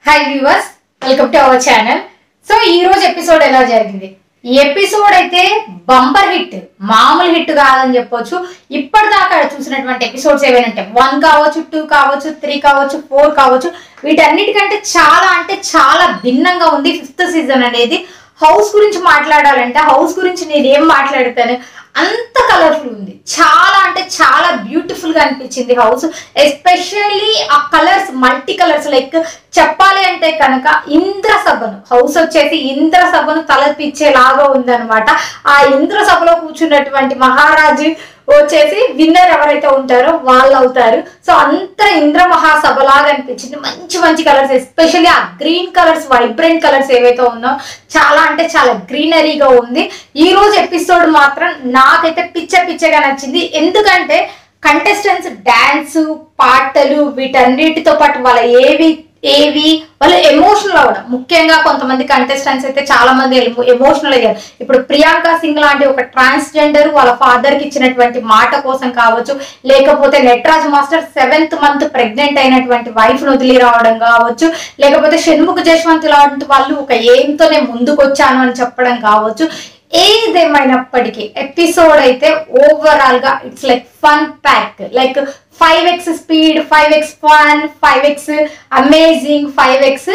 hi viewers welcome to our channel so ఈ రోజు episode ఎలా జరిగింది ఈ ఎపిసోడ్ అయితే బంపర్ హిట్ మామూలు హిట్ కాదని చెప్పొచ్చు ఇప్పటిదాకా చూసినటువంటి ఎపిసోడ్స్ ఏవైనా ఉంటాయి వన్ కావచ్చు టూ కావచ్చు త్రీ కావచ్చు ఫోర్ కావచ్చు వీటన్నిటికంటే చాలా అంటే చాలా భిన్నంగా ఉంది ఫిఫ్త్ సీజన్ అనేది హౌస్ గురించి మాట్లాడాలంటే హౌస్ గురించి నేను ఏం మాట్లాడతాను అంత కలర్ఫుల్ ఉంది చాలా అంటే చాలా బ్యూటిఫుల్ గా అనిపించింది హౌస్ ఎస్పెషల్లీ ఆ కలర్స్ మల్టీ కలర్స్ లైక్ చెప్పాలి అంటే కనుక ఇంద్ర సభను హౌస్ వచ్చేసి ఇంద్ర సభను తలపిచ్చేలాగా ఉందన్నమాట ఆ ఇంద్ర సభలో కూర్చున్నటువంటి మహారాజు వచ్చేసి విన్నర్ ఎవరైతే ఉంటారో వాళ్ళు అవుతారు సో అంత ఇంద్ర మహాసభ లాగా అనిపించింది మంచి మంచి కలర్స్ ఎస్పెషల్లీ ఆ గ్రీన్ కలర్స్ వైబ్రెంట్ కలర్స్ ఏవైతే ఉన్నో చాలా అంటే చాలా గ్రీనరీగా ఉంది ఈ రోజు ఎపిసోడ్ మాత్రం నాకైతే పిచ్చ పిచ్చగా నచ్చింది ఎందుకంటే కంటెస్టెంట్స్ డాన్స్ పాటలు వీటన్నిటితో పాటు వాళ్ళ ఏవి ఏవి వాళ్ళు ఎమోషనల్ అవ్వడం ముఖ్యంగా కొంతమంది కంటెస్టెంట్స్ అయితే చాలా మంది ఎమోషనల్ అయ్యారు ఇప్పుడు ప్రియాంక సింగ్ లాంటి ఒక ట్రాన్స్జెండర్ వాళ్ళ ఫాదర్ కి ఇచ్చినటువంటి మాట కోసం కావచ్చు లేకపోతే Nataraj master seventh month pregnant అయినటువంటి వైఫ్ ను వదిలి రావడం కావచ్చు లేకపోతే షణ్ముఖ జశ్వంత్ లాంటి వాళ్ళు ఒక ఎయిమ్తో నేను ముందుకు వచ్చాను అని చెప్పడం కావచ్చు ఏదేమైనప్పటికీ ఎపిసోడ్ అయితే ఓవరాల్ గా it's like fun pack like five X speed five X fun five X amazing five X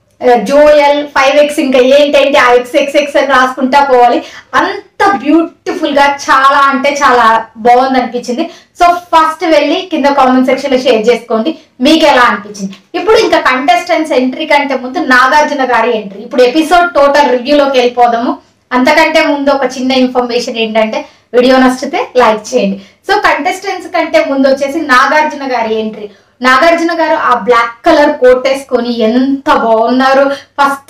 Joel five X ఇంకా ఏంటంటే ఆ ఎక్స్ ఎక్స్ ఎక్స్ అని రాసుకుంటా పోవాలి అంత బ్యూటిఫుల్ గా చాలా అంటే చాలా బాగుంది అనిపించింది సో ఫస్ట్ వెళ్ళి కింద కామెంట్ సెక్షన్ లో షేర్ చేసుకోండి మీకు ఎలా అనిపించింది ఇప్పుడు ఇంకా కంటెస్టెంట్స్ ఎంట్రీ కంటే ముందు నాగార్జున గారి ఎంట్రీ ఇప్పుడు ఎపిసోడ్ టోటల్ రివ్యూలోకి వెళ్ళిపోదాము అంతకంటే ముందు ఒక చిన్న ఇన్ఫర్మేషన్ ఏంటంటే వీడియో నచ్చితే లైక్ చేయండి సో కంటెస్టెంట్స్ కంటే ముందు వచ్చేసి నాగార్జున గారి ఎంట్రీ నాగార్జున గారు ఆ బ్లాక్ కలర్ కోట్ వేసుకొని ఎంత బాగున్నారు ఫస్ట్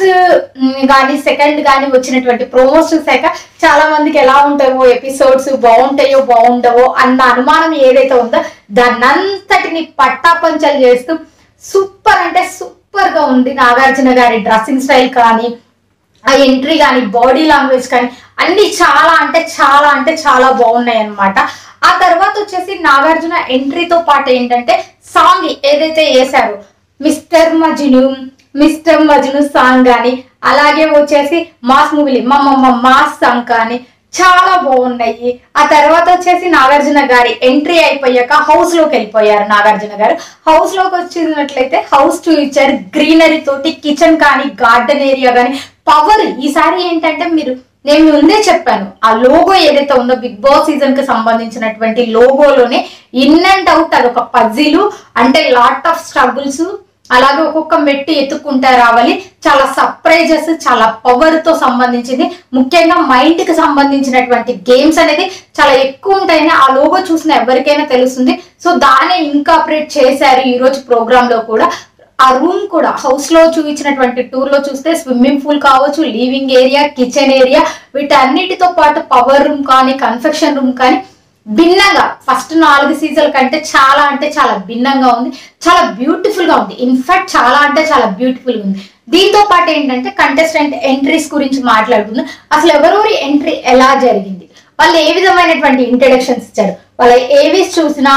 కానీ సెకండ్ కానీ వచ్చినటువంటి ప్రోమోస్ చూసాక చాలా మందికి ఎలా ఉంటాయో ఎపిసోడ్స్ బాగుంటాయో బాగుండవో అన్న అనుమానం ఏదైతే ఉందో దాన్నంతటిని పట్టాపంచలు చేస్తూ సూపర్ అంటే సూపర్ గా ఉంది నాగార్జున గారి డ్రెస్సింగ్ స్టైల్ కానీ ఆ ఎంట్రీ కానీ బాడీ లాంగ్వేజ్ కానీ అన్ని చాలా అంటే చాలా అంటే చాలా బాగున్నాయి అన్నమాట ఆ తర్వాత వచ్చేసి నాగార్జున ఎంట్రీతో పాటు ఏంటంటే సాంగ్ ఏదైతే వేశారో mister Majnu mister Majnu song కానీ అలాగే వచ్చేసి మాస్ మూవీలు మమ్మ మాస్ సాంగ్ కానీ చాలా బాగున్నాయి ఆ తర్వాత వచ్చేసి నాగార్జున గారి ఎంట్రీ అయిపోయాక హౌస్ లోకి వెళ్ళిపోయారు నాగార్జున గారు హౌస్ లోకి వచ్చినట్లయితే హౌస్ టు ఇచ్చారు గ్రీనరీ తోటి కిచెన్ కానీ గార్డెన్ ఏరియా కానీ పవర్ ఈసారి ఏంటంటే మీరు నేను ముందే చెప్పాను ఆ లోగో ఏదైతే ఉందో బిగ్ బాస్ సీజన్ కి సంబంధించినటువంటి లోగోలోనే ఇన్ అండ్ అవుట్ అది ఒక పజిల్ అంటే లాట్ ఆఫ్ స్ట్రగుల్స్ అలాగే ఒక్కొక్క మెట్టు ఎత్తుక్కుంటా రావాలి చాలా సర్ప్రైజెస్ చాలా పవర్ తో సంబంధించింది ముఖ్యంగా మైండ్ కి సంబంధించినటువంటి గేమ్స్ అనేది చాలా ఎక్కువ ఉంటాయని ఆ లోగో చూసిన ఎవరికైనా తెలుస్తుంది సో దాన్ని ఇంకాపరేట్ చేశారు ఈ రోజు ప్రోగ్రామ్ లో కూడా ఆ రూమ్ కూడా హౌస్ లో చూపించినటువంటి టూర్ లో చూస్తే స్విమ్మింగ్ పూల్ కావచ్చు లివింగ్ ఏరియా కిచెన్ ఏరియా వీటన్నిటితో పాటు పవర్ రూమ్ కానీ కన్ఫెక్షన్ రూమ్ కానీ భిన్నంగా ఫస్ట్ నాలుగు సీజన్ల కంటే చాలా అంటే చాలా భిన్నంగా ఉంది చాలా బ్యూటిఫుల్ గా ఉంది ఇన్ఫాక్ట్ చాలా అంటే చాలా బ్యూటిఫుల్ ఉంది దీంతో పాటు ఏంటంటే కంటెస్టెంట్ ఎంట్రీస్ గురించి మాట్లాడుకుందాం అసలు ఎవరెవరి ఎంట్రీ ఎలా జరిగింది వాళ్ళు ఏ విధమైనటువంటి ఇంట్రడక్షన్స్ ఇచ్చారు వాళ్ళ ఏవీస్ చూసినా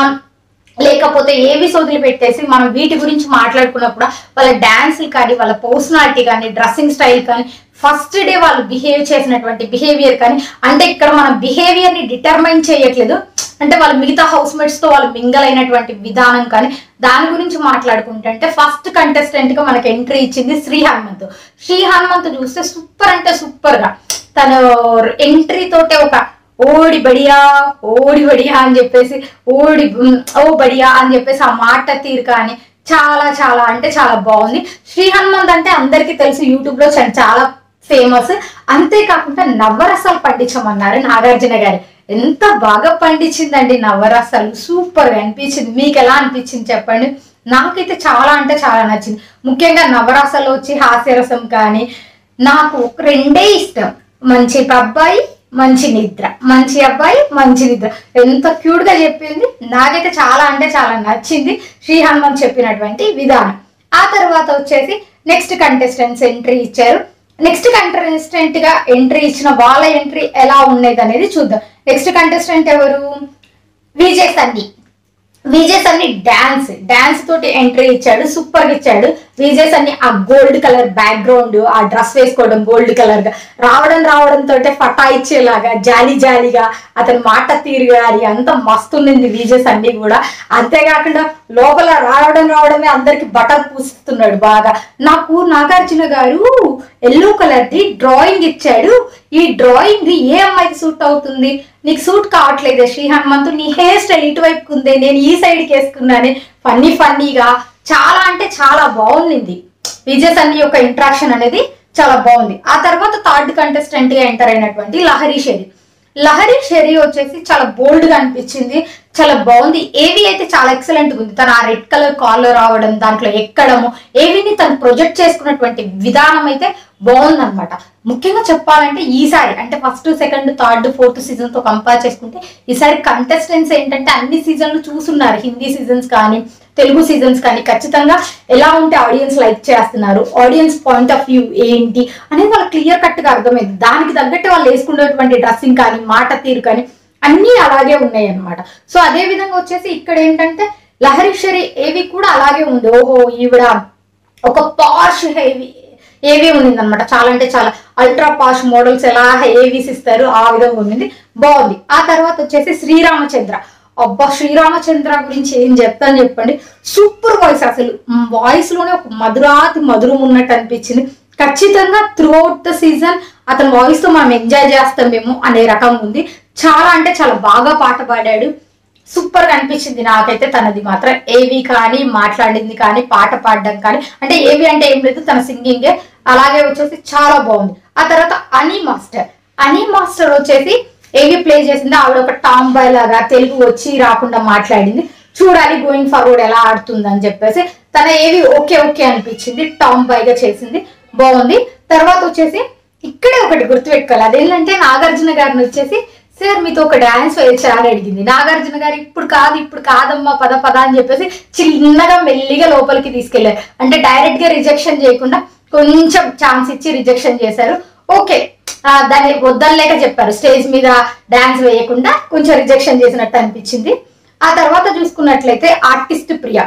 లేకపోతే ఏవి సోదులు పెట్టేసి మనం వీటి గురించి మాట్లాడుకున్నప్పుడు వాళ్ళ డాన్స్ కానీ వాళ్ళ పర్సనాలిటీ కానీ డ్రెస్సింగ్ స్టైల్ కానీ ఫస్ట్ డే వాళ్ళు బిహేవ్ చేసినటువంటి బిహేవియర్ కానీ అంటే ఇక్కడ మనం బిహేవియర్ ని డిటర్మైన్ చేయట్లేదు అంటే వాళ్ళు మిగతా హౌస్ మేట్స్ తో వాళ్ళు మింగల్ అయినటువంటి విధానం కానీ దాని గురించి మాట్లాడుకుంటే ఫస్ట్ కంటెస్టెంట్ గా మనకి ఎంట్రీ ఇచ్చింది శ్రీ హనుమంత్ శ్రీ హనుమంత్ చూస్తే సూపర్ అంటే సూపర్ గా తను ఎంట్రీ తోటే ఒక ఓడి బడియా ఓడి బడియా అని చెప్పేసి ఓడి ఉమ్, ఓ బడియా అని చెప్పేసి ఆ మాట తీరు కానీ చాలా చాలా అంటే చాలా బాగుంది శ్రీ హనుమంత్ అంటే అందరికీ తెలుసు యూట్యూబ్ లో చా- చాలా ఫేమస్ అంతేకాకుండా నవరసాలు పండించమన్నారు నాగార్జున గారు ఎంత బాగా పండించిందండి నవరసాలు సూపర్ గా అనిపించింది మీకు ఎలా అనిపించింది చెప్పండి నాకైతే చాలా అంటే చాలా నచ్చింది ముఖ్యంగా నవరసాలు వచ్చి హాస్యరసం కానీ నాకు ఒక రెండే ఇష్టం మంచి అబ్బాయి మంచి నిద్ర మంచి అబ్బాయి మంచి నిద్ర ఎంత క్యూట్ గా చెప్పింది నాకైతే చాలా అంటే చాలా నచ్చింది శ్రీ హనుమంత్ చెప్పినటువంటి విధానం ఆ తర్వాత వచ్చేసి నెక్స్ట్ కంటెస్టెంట్స్ ఎంట్రీ ఇచ్చారు నెక్స్ట్ కంటెస్టెంట్ గా ఎంట్రీ ఇచ్చిన వాళ్ళ ఎంట్రీ ఎలా ఉండేది అనేది చూద్దాం నెక్స్ట్ కంటెస్టెంట్ ఎవరు విజయ్ సన్ని విజయ్ సన్ని డాన్స్ డాన్స్ తోటి ఎంట్రీ ఇచ్చాడు సూపర్ గా ఇచ్చాడు విజయ్ సన్ని ఆ గోల్డ్ కలర్ బ్యాక్గ్రౌండ్ ఆ డ్రెస్ వేసుకోవడం గోల్డ్ కలర్ గా రావడం రావడం తోటే ఫటా ఇచ్చేలాగా జాలి జాలిగా అతని మాట తీరు గారి అంత మస్తు ఉండింది విజయ్ సన్ని కూడా అంతేకాకుండా లోపల రావడం రావడమే అందరికి బటర్ పూస్తున్నాడు బాగా నాకు నాగార్జున గారు ఎల్లో కలర్ ది డ్రాయింగ్ ఇచ్చాడు ఈ డ్రాయింగ్ ఏ అమ్మాయికి సూట్ అవుతుంది నీకు సూట్ కావట్లేదే శ్రీ హనుమంతు నీ హెయిర్ స్టైల్ ఇటువైపుకు ఉంది నేను ఈ సైడ్కి వేసుకున్నానే ఫన్నీ ఫన్నీగా చాలా అంటే చాలా బాగుంది విజయ్ సన్ని యొక్క ఇంట్రాక్షన్ అనేది చాలా బాగుంది ఆ తర్వాత థర్డ్ కంటెస్టెంట్ గా ఎంటర్ అయినటువంటి లహరి షెరి లహరి షెరి వచ్చేసి చాలా బోల్డ్ గా అనిపించింది చాలా బాగుంది ఏవి అయితే చాలా ఎక్సలెంట్ ఉంది తన ఆ రెడ్ కలర్ కాల్లో రావడం దాంట్లో ఎక్కడము ఏవిని తను ప్రొజెక్ట్ చేసుకున్నటువంటి విధానం అయితే బాగుందన్నమాట ముఖ్యంగా చెప్పాలంటే ఈసారి అంటే first second third fourth season తో కంపేర్ చేసుకుంటే ఈసారి కంటెస్టెంట్స్ ఏంటంటే అన్ని సీజన్లు చూసున్నారు హిందీ సీజన్స్ కానీ తెలుగు సీజన్స్ కానీ ఖచ్చితంగా ఎలా ఉంటే ఆడియన్స్ లైక్ చేస్తున్నారు ఆడియన్స్ పాయింట్ ఆఫ్ వ్యూ ఏంటి అనేది వాళ్ళకి క్లియర్ కట్ గా అర్థమైంది దానికి తగ్గట్టు వాళ్ళు వేసుకునేటువంటి డ్రెస్సింగ్ కానీ మాట తీరు కానీ అన్నీ అలాగే ఉన్నాయి అన్నమాట సో అదే విధంగా వచ్చేసి ఇక్కడ ఏంటంటే లహరీశ్వరి ఏవి కూడా అలాగే ఉంది ఓహో ఈవిడ ఒక పాష్ హెవీ ఏవి ఉండింది అనమాట చాలా అంటే చాలా అల్ట్రా పాష్ మోడల్స్ ఎలా ఏవీస్ ఇస్తారు ఆ విధంగా ఉండింది బాగుంది ఆ తర్వాత వచ్చేసి శ్రీరామచంద్ర అబ్బా శ్రీరామచంద్ర గురించి ఏం చెప్తాను చెప్పండి సూపర్ వాయిస్ అసలు వాయిస్ లోనే ఒక మధురాతి మధురం ఉన్నట్టు అనిపించింది ఖచ్చితంగా త్రూ అవుట్ ద సీజన్ అతని వాయిస్ తో మనం ఎంజాయ్ చేస్తామేమో అనే రకం ఉంది చాలా అంటే చాలా బాగా పాట పాడాడు సూపర్ గా అనిపించింది నాకైతే తనది మాత్రం ఏవి కానీ మాట్లాడింది కానీ పాట పాడడం కానీ అంటే ఏవి అంటే ఏం లేదు తన సింగింగే అలాగే వచ్చేసి చాలా బాగుంది ఆ తర్వాత అని మాస్టర్ అని మాస్టర్ వచ్చేసి ఏవి ప్లే చేసింది ఆవిడ ఒక టామ్ బాయ్ లాగా తెలుగు వచ్చి రాకుండా మాట్లాడింది చూడాలి గోయింగ్ ఫార్వర్డ్ ఎలా ఆడుతుంది అని చెప్పేసి తన ఏవి ఓకే ఓకే అనిపించింది టామ్ బాయ్ గా చేసింది బాగుంది తర్వాత వచ్చేసి ఇక్కడే ఒకటి గుర్తుపెట్టుకోవాలి అదేంటంటే నాగార్జున గారిని వచ్చేసి సార్ మీతో ఒక డాన్స్ వేయచ్చా అని అడిగింది నాగార్జున గారు ఇప్పుడు కాదు ఇప్పుడు కాదమ్మా పద పద అని చెప్పేసి చిన్నగా మెల్లిగా లోపలికి తీసుకెళ్లారు అంటే డైరెక్ట్ గా రిజెక్షన్ చేయకుండా కొంచెం ఛాన్స్ ఇచ్చి రిజెక్షన్ చేశారు ఓకే ఆ, దాన్ని వద్దలేక చెప్పారు స్టేజ్ మీద డాన్స్ వేయకుండా కొంచెం రిజెక్షన్ చేసినట్టు అనిపించింది ఆ తర్వాత చూసుకున్నట్లయితే artist Priya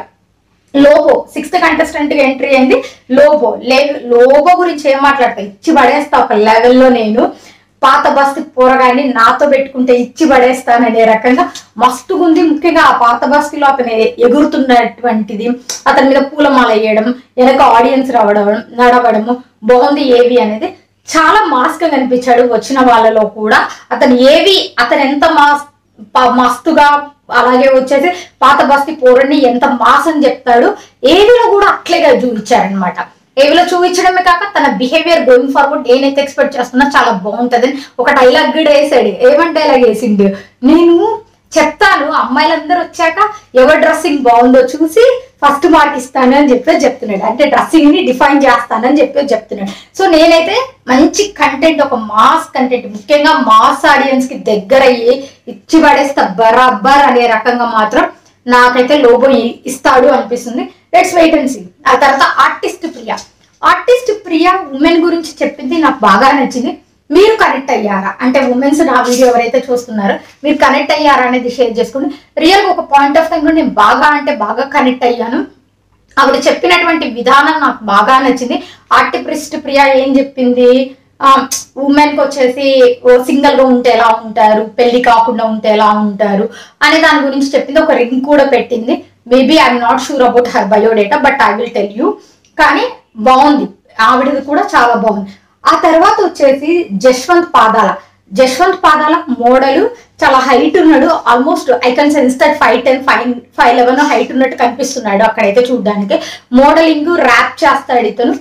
Lobo sixth contestant గా ఎంట్రీ అయింది లోబో లే లోబో గురించి ఏం మాట్లాడతా ఇచ్చి పడేస్తా ఒక లెవెల్లో నేను పాత బస్తి పోరగాన్ని నాతో పెట్టుకుంటే ఇచ్చి పడేస్తాననే రకంగా మస్తుగా ఉంది ముఖ్యంగా ఆ పాత బస్తీలో అతను ఎగురుతున్నటువంటిది అతని మీద పూలమాల వేయడం వెనక ఆడియన్స్ రావడం నడవడము బాగుంది ఏవి అనేది చాలా మాస్ గా కనిపించాడు వచ్చిన వాళ్ళలో కూడా అతను ఏవి అతను ఎంత మాస్ ప- మస్తుగా అలాగే వచ్చేసి పాత బస్తీ పోరని ఎంత మాస్ అని చెప్తాడు ఏవిలో కూడా అట్లేగా చూపించారనమాట ఏవిలో చూపించడమే కాక తన బిహేవియర్ గోయింగ్ ఫార్వర్డ్ నేనైతే ఎక్స్పెక్ట్ చేస్తున్నా చాలా బాగుంటది ఒక డైలాగ్ కూడా వేసాడు ఏమని డైలాగ్ వేసిండు నేను చెప్తాను అమ్మాయిలందరూ వచ్చాక ఎవరి డ్రెస్సింగ్ బాగుందో చూసి ఫస్ట్ మార్క్ ఇస్తాను అని చెప్పి చెప్తున్నాడు అంటే డ్రెస్సింగ్ ని డిఫైన్ చేస్తానని చెప్పి చెప్తున్నాడు సో నేనైతే మంచి కంటెంట్ ఒక మాస్ కంటెంట్ ముఖ్యంగా మాస్ ఆడియన్స్ కి దగ్గర అయ్యి ఇచ్చి పడేస్తా బరాబర్ అనే రకంగా మాత్రం నాకైతే లోబో ఇ- ఇస్తాడు అనిపిస్తుంది లెట్స్ వెయిట్ అండ్ సీ ఆ తర్వాత artist Priya artist Priya women గురించి చెప్పింది నాకు బాగా నచ్చింది మీరు కనెక్ట్ అయ్యారా అంటే ఉమెన్స్ నా వీడియో ఎవరైతే చూస్తున్నారో మీరు కనెక్ట్ అయ్యారా అనేది షేర్ చేసుకోండి రియల్ ఒక పాయింట్ ఆఫ్ టైంలో నేను బాగా అంటే బాగా కనెక్ట్ అయ్యాను ఆవిడ చెప్పినటువంటి విధానం నాకు బాగా నచ్చింది ఆర్టిప్రిస్ట్ ప్రియా ఏం చెప్పింది ఉమెన్ కి వచ్చేసి సింగిల్ గా ఉంటే ఎలా ఉంటారు పెళ్లి కాకుండా ఉంటే ఎలా ఉంటారు అనే దాని గురించి చెప్పింది ఒక రింగ్ కూడా పెట్టింది maybe I'm not sure about her biodata but I will tell you కానీ బాగుంది ఆవిడది కూడా చాలా బాగుంది ఆ తర్వాత వచ్చేసి జశ్వంత్ పాదాల జశ్వంత్ పాదాల మోడల్ చాలా హైట్ ఉన్నాడు almost I can sense that five ten five five eleven height ఉన్నట్టు కనిపిస్తున్నాడు అక్కడైతే చూడడానికి మోడలింగ్ ర్యాప్ చేస్తాడు ఇతను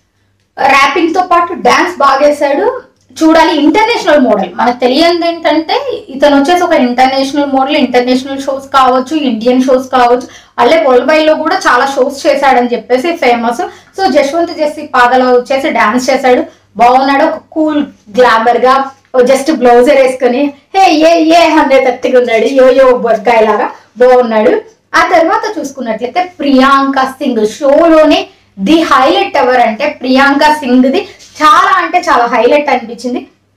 ర్యాపింగ్ తో పాటు డాన్స్ బాగా వేసాడు చూడాలి ఇంటర్నేషనల్ మోడల్ మనకు తెలియంది ఏంటంటే ఇతను వచ్చేసి ఒక ఇంటర్నేషనల్ మోడల్ ఇంటర్నేషనల్ షోస్ కావచ్చు ఇండియన్ షోస్ కావచ్చు అల్లే వరల్డ్ వైడ్ లో కూడా చాలా షోస్ చేశాడని చెప్పేసి ఫేమస్ సో జశ్వంత్ జెస్సి పాదలో వచ్చేసి డాన్స్ చేశాడు బాగున్నాడు ఒక కూల్ గ్లామర్ గా జస్ట్ బ్లౌజర్ వేసుకొని హే ఏ ఏ అనేటట్టుగా ఉన్నాడు యో యో బొర్గాయ్ లాగా బాగున్నాడు ఆ తర్వాత చూసుకున్నట్లయితే ప్రియాంక సింగ్ షోలోనే ది హైలైట్ ఎవర్ అంటే ప్రియాంక సింగ్ ది చాలా అంటే చాలా హైలైట్ అనిపించింది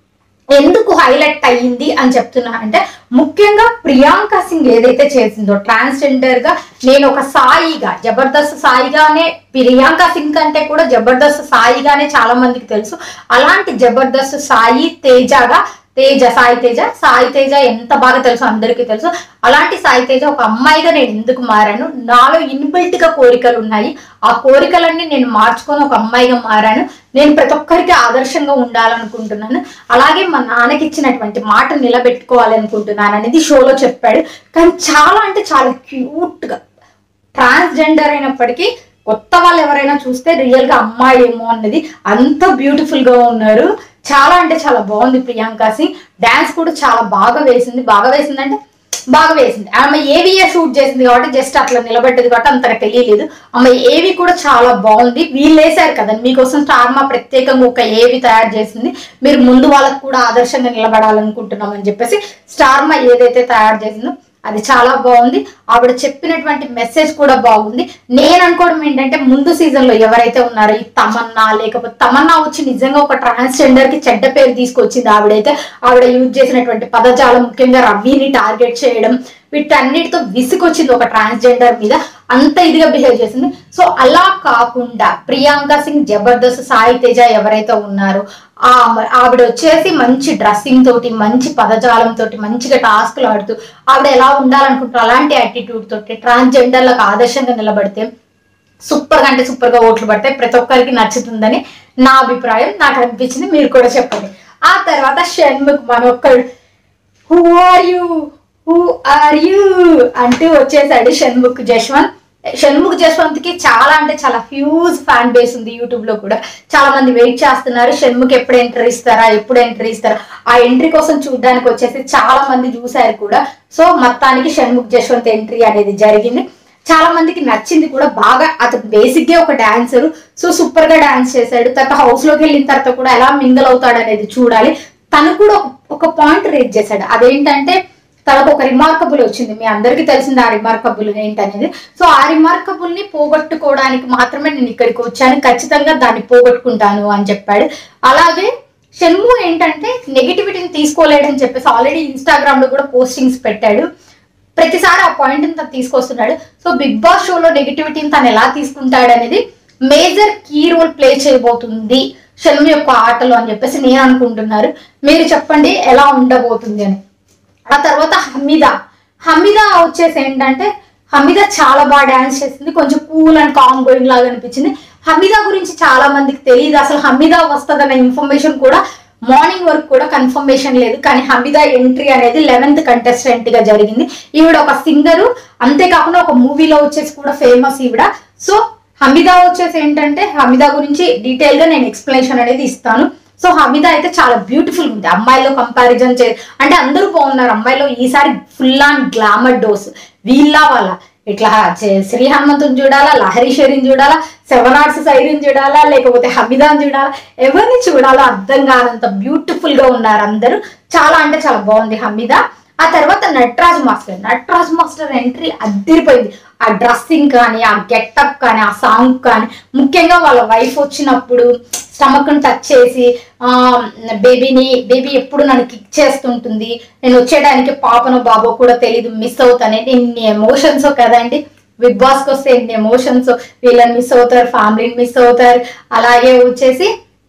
ఎందుకు హైలైట్ అయ్యింది అని చెప్తున్నానంటే ముఖ్యంగా ప్రియాంక సింగ్ ఏదైతే చేసిందో ట్రాన్స్జెండర్ గా నేను ఒక సాయిగా జబర్దస్త్ సాయిగానే ప్రియాంక సింగ్ కంటే కూడా జబర్దస్త్ సాయిగానే చాలా మందికి తెలుసు అలాంటి జబర్దస్త్ సాయి తేజగా తేజ సాయి తేజ సాయి తేజ ఎంత బాగా తెలుసు అందరికీ తెలుసు అలాంటి సాయి తేజ ఒక అమ్మాయిగా నేను ఎందుకు మారాను నాలో ఇన్బిల్ట్ గా కోరికలు ఉన్నాయి ఆ కోరికలన్నీ నేను మార్చుకొని ఒక అమ్మాయిగా మారాను నేను ప్రతి ఒక్కరికి ఆదర్శంగా ఉండాలనుకుంటున్నాను అలాగే మా నాన్నకి ఇచ్చినటువంటి మాట నిలబెట్టుకోవాలనుకుంటున్నాను అనేది షోలో చెప్పాడు కానీ చాలా అంటే చాలా క్యూట్ గా ట్రాన్స్జెండర్ అయినప్పటికీ కొత్త వాళ్ళు ఎవరైనా చూస్తే రియల్ గా అమ్మాయి ఏమో అన్నది అంత బ్యూటిఫుల్ గా ఉన్నారు చాలా అంటే చాలా బాగుంది ప్రియాంక సింగ్ డాన్స్ కూడా చాలా బాగా వేసింది బాగా వేసింది అంటే బాగా వేసింది ఆమె ఏవియే షూట్ చేసింది కాబట్టి జస్ట్ అట్లా నిలబెట్టేది కాబట్టి అంతగా తెలియలేదు ఆమె ఏవి కూడా చాలా బాగుంది వీళ్ళు వేశారు కదా మీకోసం స్టార్మా ప్రత్యేకంగా ఒక ఏవి తయారు చేసింది మీరు ముందు వాళ్ళకు కూడా ఆదర్శంగా నిలబడాలనుకుంటున్నాం అని చెప్పేసి స్టార్మా ఏదైతే తయారు చేసిందో అది చాలా బాగుంది ఆవిడ చెప్పినటువంటి మెసేజ్ కూడా బాగుంది నేను అనుకోవడం ఏంటంటే ముందు సీజన్ లో ఎవరైతే ఉన్నారో ఈ తమన్నా లేకపోతే తమన్నా వచ్చి నిజంగా ఒక ట్రాన్స్జెండర్ కి చెడ్డ పేరు తీసుకొచ్చింది ఆవిడైతే ఆవిడ యూజ్ చేసినటువంటి పదజాలం ముఖ్యంగా రవిని టార్గెట్ చేయడం వీటన్నిటితో విసుకొచ్చింది ఒక ట్రాన్స్జెండర్ మీద అంత ఇదిగా బిహేవ్ చేసింది సో అలా కాకుండా ప్రియాంక సింగ్ జబర్దస్త్ సాయి తేజ ఎవరైతే ఉన్నారో ఆ ఆవిడ వచ్చేసి మంచి డ్రెస్సింగ్ తోటి మంచి పదజాలం తోటి మంచిగా టాస్క్లు ఆడుతూ ఆవిడ ఎలా ఉండాలనుకుంటారు అలాంటి యాటిట్యూడ్ తోటి ట్రాన్స్జెండర్లకు ఆదర్శంగా నిలబడితే సూపర్ గా అంటే సూపర్ గా ఓట్లు పడతాయి ప్రతి ఒక్కరికి నచ్చుతుందని నా అభిప్రాయం నాకు అనిపించింది మీరు కూడా చెప్పండి ఆ తర్వాత షణ్ముఖ్ మనొక్కడు who are you who are you అంటూ వచ్చేసాడు షణ్ముఖ్ జశ్వంత్ షణ్ముఖ్ జశ్వంత్ కి చాలా అంటే చాలా హ్యూజ్ ఫ్యాన్ బేస్ ఉంది యూట్యూబ్ లో కూడా చాలా మంది వెయిట్ చేస్తున్నారు షణ్ముఖ్ ఎప్పుడు ఎంట్రీ ఇస్తారా ఎప్పుడు ఎంట్రీ ఇస్తారా ఆ ఎంట్రీ కోసం చూడడానికి వచ్చేసి చాలా మంది చూశారు కూడా సో మొత్తానికి షణ్ముఖ్ జశ్వంత్ ఎంట్రీ అనేది జరిగింది చాలా మందికి నచ్చింది కూడా బాగా అతను బేసిక్ గా ఒక డాన్సర్ సో సూపర్ గా డాన్స్ చేశాడు తర్వాత హౌస్ లోకి వెళ్ళిన తర్వాత కూడా ఎలా మింగల్ అవుతాడు అనేది చూడాలి తను కూడా ఒక- ఒక పాయింట్ రేట్ చేశాడు అదేంటంటే తనకు ఒక రిమార్కబుల్ వచ్చింది మీ అందరికీ తెలిసింది ఆ రిమార్కబుల్ ఏంటనేది సో ఆ రిమార్కబుల్ ని పోగొట్టుకోవడానికి మాత్రమే నేను ఇక్కడికి వచ్చాను ఖచ్చితంగా దాన్ని పోగొట్టుకుంటాను అని చెప్పాడు అలాగే షణ్ము ఏంటంటే నెగిటివిటీని తీసుకోలేడని చెప్పేసి ఆల్రెడీ ఇన్స్టాగ్రామ్ లో కూడా పోస్టింగ్స్ పెట్టాడు ప్రతిసారి ఆ పాయింట్ తను తీసుకొస్తున్నాడు సో బిగ్ బాస్ షోలో నెగిటివిటీని తను ఎలా తీసుకుంటాడు అనేది మేజర్ కీ రోల్ ప్లే చేయబోతుంది షణ్ము యొక్క ఆటలో అని చెప్పేసి నేను అనుకుంటున్నారు మీరు చెప్పండి ఎలా ఉండబోతుంది అని ఆ తర్వాత హమీదా హమీదా వచ్చేసి ఏంటంటే హమీదా చాలా బాగా డాన్స్ చేసింది కొంచెం కూల్ అండ్ కామ్ గోయింగ్ లాగా అనిపించింది హమీదా గురించి చాలా మందికి తెలియదు అసలు హమీదా వస్తుందన్న ఇన్ఫర్మేషన్ కూడా మార్నింగ్ వరకు కూడా కన్ఫర్మేషన్ లేదు కానీ హమీదా ఎంట్రీ అనేది లెవెన్త్ కంటెస్టెంట్ గా జరిగింది ఈవిడ ఒక సింగరు అంతేకాకుండా ఒక మూవీలో వచ్చేసి కూడా ఫేమస్ ఈవిడ సో హమీదా వచ్చేసి ఏంటంటే హమీదా గురించి డీటెయిల్ గా నేను ఎక్స్ప్లెనేషన్ అనేది ఇస్తాను సో హమీదా అయితే చాలా బ్యూటిఫుల్ ఉంది అమ్మాయిలో కంపారిజన్ చే అంటే అందరూ బాగున్నారు అమ్మాయిలో ఈసారి ఫుల్ ఆన్ గ్లామర్ డోస్ వీళ్ళ వాళ్ళ ఇట్లా చే- శ్రీ హనుమంతుని చూడాలా లహరి షరీని చూడాలా సెవెన్ ఆర్ట్స్ సైరిని చూడాలా లేకపోతే హమీదాని చూడాలా ఎవరిని చూడాలో అర్థం కానంత బ్యూటిఫుల్ గా ఉన్నారు అందరూ చాలా అంటే చాలా బాగుంది హమీదా ఆ తర్వాత Nataraj master Nataraj master entry అద్దరిపోయింది ఆ డ్రెస్సింగ్ కానీ ఆ గెటప్ కానీ ఆ సాంగ్ కానీ ముఖ్యంగా వాళ్ళ వైఫ్ వచ్చినప్పుడు స్టమక్ టచ్ చేసి ఆ బేబీని బేబీ ఎప్పుడు నన్ను కిక్ చేస్తుంటుంది నేను వచ్చేయడానికి పాపనో బాబో కూడా తెలియదు మిస్ అవుతానే ఎన్ని ఎమోషన్స్ కదండి బిగ్ బాస్కి వస్తే ఎన్ని ఎమోషన్స్ వీళ్ళని మిస్ అవుతారు ఫ్యామిలీని మిస్ అవుతారు అలాగే వచ్చేసి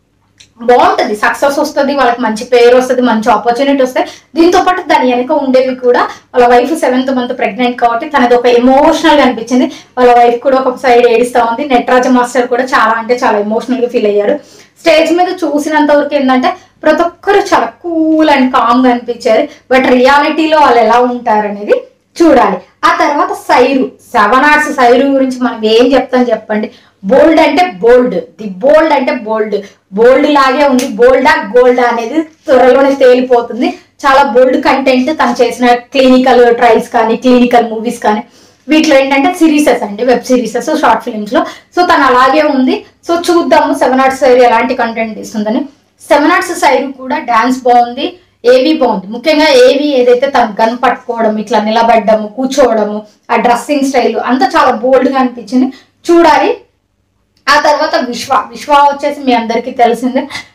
బాగుంటది సక్సెస్ వస్తుంది వాళ్ళకి మంచి పేరు వస్తుంది మంచి ఆపర్చునిటీ వస్తాయి దీంతో పాటు దాని వెనక ఉండేవి కూడా వాళ్ళ వైఫ్ సెవెంత్ మంత్ ప్రెగ్నెంట్ కాబట్టి తనది ఒక ఎమోషనల్ గా అనిపించింది వాళ్ళ వైఫ్ కూడా ఒక సైడ్ ఏడుస్తా ఉంది నటరాజ మాస్టర్ కూడా చాలా అంటే చాలా ఎమోషనల్ గా ఫీల్ అయ్యారు స్టేజ్ మీద చూసినంత వరకు ఏంటంటే ప్రతి ఒక్కరు చాలా కూల్ అండ్ కామ్ గా అనిపించారు బట్ రియాలిటీలో వాళ్ళు ఎలా ఉంటారు అనేది చూడాలి ఆ తర్వాత సైరు సెవెన్ ఆర్ట్స్ సైరు గురించి మనం ఏం చెప్తాం చెప్పండి బోల్డ్ అంటే బోల్డ్ ది బోల్డ్ అంటే బోల్డ్ బోల్డ్ లాగే ఉంది బోల్డా గోల్డా అనేది త్వరలోనే తేలిపోతుంది చాలా బోల్డ్ కంటెంట్ తను చేసిన క్లినికల్ ట్రయల్స్ కానీ క్లినికల్ మూవీస్ కానీ వీటిలో ఏంటంటే సిరీసెస్ అండి వెబ్ సిరీసెస్ షార్ట్ ఫిల్మ్స్ లో సో తను అలాగే ఉంది సో చూద్దాము సెవెన్ ఆర్ట్స్ సైరు ఎలాంటి కంటెంట్ ఇస్తుందని సెవెన్ ఆర్ట్స్ సైరు కూడా డాన్స్ బాగుంది ఏవి బాగుంది ముఖ్యంగా ఏవి ఏదైతే తను గన్ పట్టుకోవడం ఇట్లా నిలబడ్డము కూర్చోవడము ఆ డ్రెస్సింగ్ స్టైల్ అంతా చాలా బోల్డ్ గా అనిపించింది చూడాలి ఆ తర్వాత విశ్వ విశ్వ వచ్చేసి మీ అందరికీ తెలిసిందే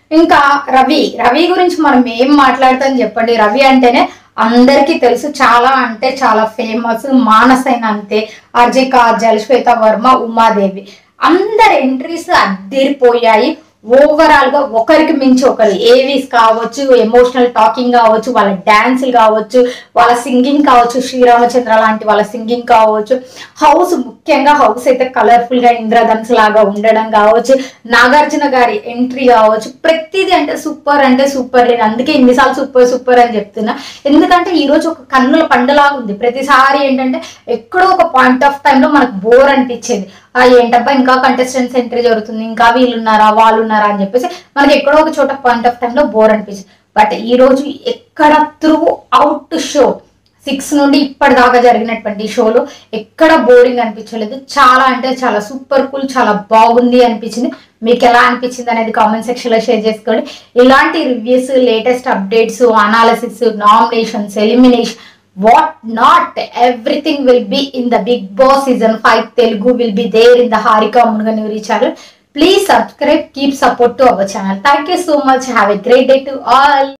ఇంకా రవి రవి గురించి మనం ఏం మాట్లాడతాం చెప్పండి రవి అంటేనే అందరికీ తెలుసు చాలా అంటే చాలా ఫేమస్ మానసైన అంతే అర్జయ్ కాజల్ శ్వేత వర్మ ఉమాదేవి అందరి ఎంట్రీస్ అద్దరిపోయాయి ఓవరాల్ గా ఒకరికి మించి ఒకరు ఏవీస్ కావచ్చు ఎమోషనల్ టాకింగ్ కావచ్చు వాళ్ళ డాన్సులు కావచ్చు వాళ్ళ సింగింగ్ కావచ్చు శ్రీరామచంద్ర లాంటి వాళ్ళ సింగింగ్ కావచ్చు హౌస్ ముఖ్యంగా హౌస్ అయితే కలర్ఫుల్ గా ఇంద్రధనుసు లాగా ఉండడం కావచ్చు నాగార్జున గారి ఎంట్రీ కావచ్చు ప్రతిదీ అంటే సూపర్ అంటే సూపర్ నేను అందుకే ఇన్నిసార్లు సూపర్ సూపర్ అని చెప్తున్నా ఎందుకంటే ఈ రోజు ఒక కన్నుల పండులాగా ఉంది ప్రతిసారి ఏంటంటే ఎక్కడో ఒక పాయింట్ ఆఫ్ టైంలో మనకు బోర్ అనిపించేది ఆ ఏంటబ్బా ఇంకా కంటెస్టెంట్స్ ఎంట్రీ జరుగుతుంది ఇంకా వీళ్ళు ఉన్నారా వాళ్ళు ఉన్నారా అని చెప్పేసి మనకి ఎక్కడో ఒక చోట పాయింట్ ఆఫ్ టైంలో బోర్ అనిపించింది బట్ ఈ రోజు ఎక్కడ త్రూ అవుట్ షో సిక్స్ నుండి ఇప్పటిదాకా జరిగినటువంటి షోలో ఎక్కడ బోరింగ్ అనిపించలేదు చాలా అంటే చాలా సూపర్ కూల్ చాలా బాగుంది అనిపించింది మీకు ఎలా అనిపించింది అనేది కామెంట్ సెక్షన్ లో షేర్ చేసుకోండి ఇలాంటి reviews latest updates analysis nominations elimination what not everything will be in the Bigg Boss season five Telugu will be there in the Harika Munuganuri channel please subscribe keep support to our channel thank you so much have a great day to all